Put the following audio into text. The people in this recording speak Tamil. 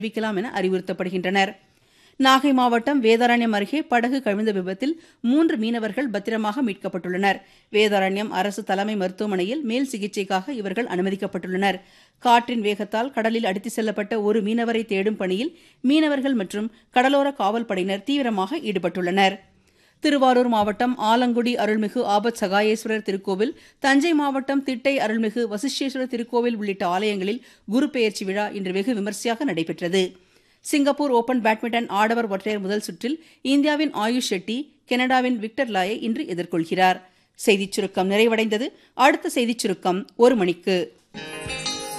அறிவிக்கலாம் என அறிவுறுத்தப்படுகின்றனர் நாகை மாவட்டம் வேதாரண்யம் அருகே படகு கவிழ்ந்த விபத்தில் மூன்று மீனவர்கள் பத்திரமாக மீட்கப்பட்டுள்ளனர் வேதாரண்யம் அரசு தலைமை மருத்துவமனையில் மேல் சிகிச்சைக்காக இவர்கள் அனுமதிக்கப்பட்டுள்ளனர் காற்றின் வேகத்தால் கடலில் அடித்துச் செல்லப்பட்ட ஒரு மீனவரை தேடும் பணியில் மீனவர்கள் மற்றும் கடலோர காவல் படையினர் தீவிரமாக ஈடுபட்டுள்ளனர் திருவாரூர் மாவட்டம் ஆலங்குடி அருள்மிகு ஆபத் சகாயேஸ்வரர் திருக்கோவில் தஞ்சை மாவட்டம் திட்டை அருள்மிகு வசிஷ்டேஸ்வரர் திருக்கோவில் உள்ளிட்ட ஆலயங்களில் குரு பெயர்ச்சி விழா இன்று வெகு விமரிசையாக நடைபெற்றது சிங்கப்பூர் ஓபன் பேட்மிண்டன் ஆடவர் ஒற்றையர் முதல் சுற்றில் இந்தியாவின் ஆயுஷ் ஷெட்டி கனடாவின் விக்டர் லாயை இன்று எதிர்கொள்கிறார் செய்திச் சுருக்கம் நிறைவடைந்தது அடுத்த செய்திச் சுருக்கம் ஒரு மணிக்கு